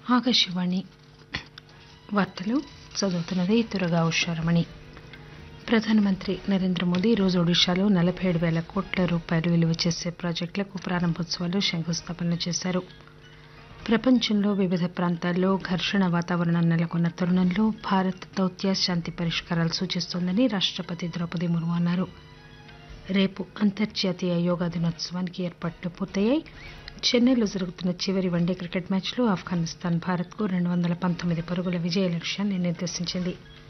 ఆకాశవాణి వార్తలు చదువుతున్నది తురగా ఉషారమణి ప్రధానమంత్రి నరేంద్ర మోదీ ఈరోజు ఒడిశాలో నలబై ఏడు పేల కోట్ల రూపాయలు విలువ చేసే ప్రాజెక్టులకు ప్రారంభోత్సవాలు శంకుస్థాపనలు చేశారు ప్రపంచంలో వివిధ ప్రాంతాల్లో ఘర్షణ వాతావరణం నెలకొన్న తరుణంలో భారత్ దౌత్య శాంతి పరిష్కారాలు సూచిస్తోందని రాష్టపతి ద్రౌపది ముర్ము అన్నారు రేపు అంతర్జాతీయ యోగా దినోత్సవానికి ఏర్పాట్లు పూర్తయ్యాయి చెన్నైలో జరుగుతున్న చివరి వన్డే క్రికెట్ మ్యాచ్లో ఆఫ్ఘనిస్తాన్ భారత్కు రెండు వందల పంతొమ్మిది పరుగుల విజయ లక్ష్యాన్ని నిర్దేశించింది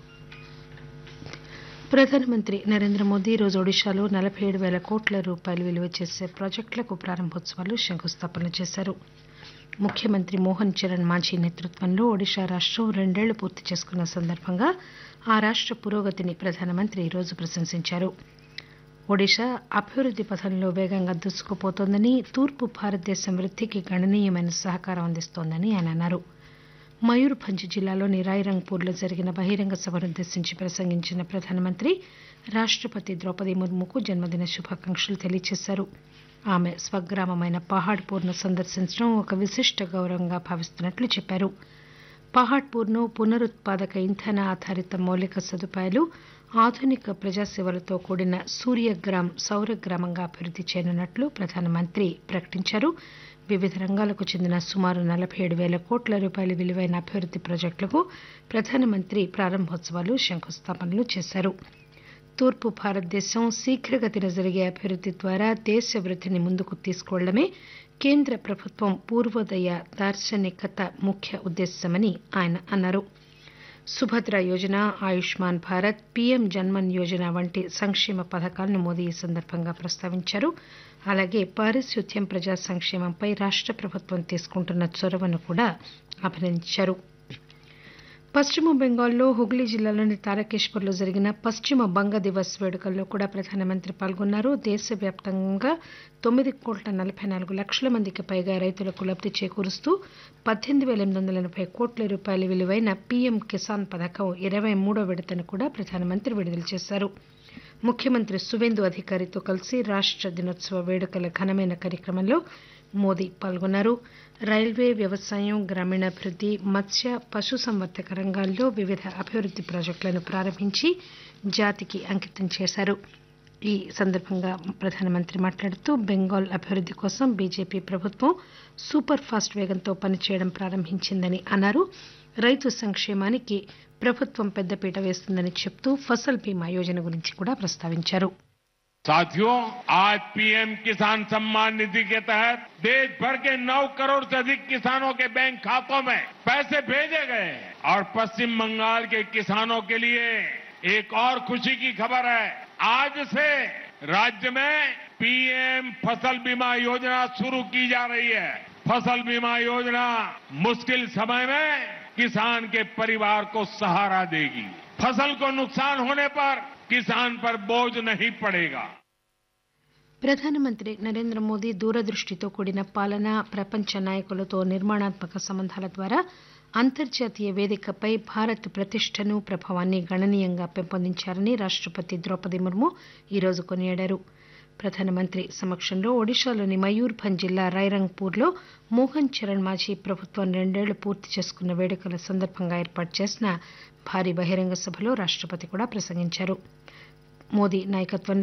ప్రధానమంత్రి నరేంద్ర మోదీ ఈరోజు ఒడిశాలో నలబై ఏడు పేల కోట్ల రూపాయలు విలువ చేసే ప్రాజెక్టులకు ప్రారంభోత్సవాలు శంకుస్థాపనలు చేశారు ముఖ్యమంత్రి మోహన్ చరణ్ మాంఝీ నేతృత్వంలో ఒడిశా రాష్టం రెండేళ్లు పూర్తి చేసుకున్న సందర్భంగా ఆ రాష్ట పురోగతిని ప్రధానమంత్రి ఈరోజు ప్రశంసించారు ఒడిశా అభివృద్ది పథంలో వేగంగా దూసుకుపోతోందని తూర్పు భారతదేశం వృద్దికి గణనీయమైన సహకారం అందిస్తోందని ఆయన అన్నారు మయూర్భంజ్ జిల్లాలోని రాయ్రంగ్పూర్లో జరిగిన బహిరంగ సభనుద్దేశించి ప్రసంగించిన ప్రధానమంత్రి రాష్టపతి ద్రౌపది ముర్ముకు జన్మదిన శుభాకాంక్షలు తెలియజేశారు ఆమె స్వగ్రామమైన పహాడ్పూర్ను సందర్శించడం ఒక విశిష్ట గౌరవంగా భావిస్తున్నట్లు చెప్పారు పహాడ్పూర్ను పునరుత్పాదక ఇంధన ఆధారిత మౌలిక సదుపాయాలు ఆధునిక ప్రజాసేవలతో కూడిన సూర్యగ్రామ్ సౌర గ్రామంగా అభివృద్ది చేయనున్నట్లు ప్రధానమంత్రి ప్రకటించారు వివిధ రంగాలకు చెందిన సుమారు నలబై ఏడు పేల కోట్ల రూపాయల విలువైన అభివృద్ది ప్రాజెక్టులకు ప్రధానమంత్రి ప్రారంభోత్సవాలు శంకుస్థాపనలు చేశారు తూర్పు భారతదేశం శీఘ్రగతిన జరిగే అభివృద్ది ద్వారా దేశ వృద్దిని ముందుకు తీసుకువెళ్లడమే కేంద్ర ప్రభుత్వం పూర్వోదయ దార్శనికత ముఖ్య ఉద్దేశ్యమని ఆయన అన్నారు సుభద్ర యోజన ఆయుష్మాన్ భారత్ పీఎం జన్మన్ యోజన వంటి సంక్షేమ పథకాలను మోదీ ఈ సందర్భంగా ప్రస్తావించారు అలాగే పారిశుద్ధ్యం ప్రజా సంక్షేమంపై రాష్ట ప్రభుత్వం తీసుకుంటున్న చొరవను కూడా అభినందించారు పశ్చిమ బెంగాల్లో హుగ్లీ జిల్లాలోని తారకేశ్వర్లో జరిగిన పశ్చిమ బంగ దివస్ వేడుకల్లో కూడా ప్రధానమంత్రి పాల్గొన్నారు దేశవ్యాప్తంగా తొమ్మిది కోట్ల నలబై నాలుగు లక్షల మందికి పైగా రైతులకు లబ్ది చేకూరుస్తూ పద్దెనిమిది పేల ఎనిమిది వందల ఎనబై కోట్ల రూపాయల విలువైన పీఎం కిసాన్ పథకం ఇరవై మూడో విడతను కూడా ప్రధానమంత్రి విడుదల చేశారు ముఖ్యమంత్రి సువేందు అధికారితో కలిసి రాష్ట దినోత్సవ వేడుకల ఘనమైన కార్యక్రమంలో మోదీ పాల్గొన్నారు రైల్వే వ్యవసాయం గ్రామీణాభివృద్ది మత్స్య పశుసంవర్ధక రంగాల్లో వివిధ అభివృద్ది ప్రాజెక్టులను ప్రారంభించి జాతికి అంకితం చేశారు ఈ సందర్భంగా ప్రధానమంత్రి మాట్లాడుతూ బెంగాల్ అభివృద్ది కోసం బీజేపీ ప్రభుత్వం సూపర్ ఫాస్ట్ వేగంతో పనిచేయడం ప్రారంభించిందని అన్నారు రైతు సంక్షేమానికి ప్రభుత్వం పెద్దపీట వేస్తుందని చెప్తూ ఫసల్ బీమా యోజన గురించి కూడా ప్రస్తావించారు साथियों आज पीएम किसान सम्मान निधि के तहत देश भर के 9 करोड़ से अधिक किसानों के बैंक खातों में पैसे भेजे गए हैं और पश्चिम बंगाल के किसानों के लिए एक और खुशी की खबर है आज से राज्य में पीएम फसल बीमा योजना शुरू की जा रही है फसल बीमा योजना मुश्किल समय में किसान के परिवार को सहारा देगी फसल को नुकसान होने पर किसान पर बोझ नहीं पड़ेगा ప్రధానమంత్రి నరేంద్ర మోదీ దూరదృష్టితో కూడిన పాలన ప్రపంచ నాయకులతో నిర్మాణాత్మక సంబంధాల ద్వారా అంతర్జాతీయ వేదికపై భారత్ ప్రతిష్టను ప్రభావాన్ని గణనీయంగా పెంపొందించారని రాష్టపతి ద్రౌపది ముర్ము ఈరోజు కొనియాడారు ప్రధానమంత్రి సమక్షంలో ఒడిశాలోని మయూర్భంజ్ జిల్లా రాయ్రంగ్పూర్లో మోహన్ చరణ్ మాఝీ ప్రభుత్వం రెండేళ్లు పూర్తి చేసుకున్న వేడుకల సందర్భంగా ఏర్పాటు చేసిన భారీ బహిరంగ సభలో రాష్టపతి కూడా ప్రసంగించారు మోదీ నాయకత్వంలో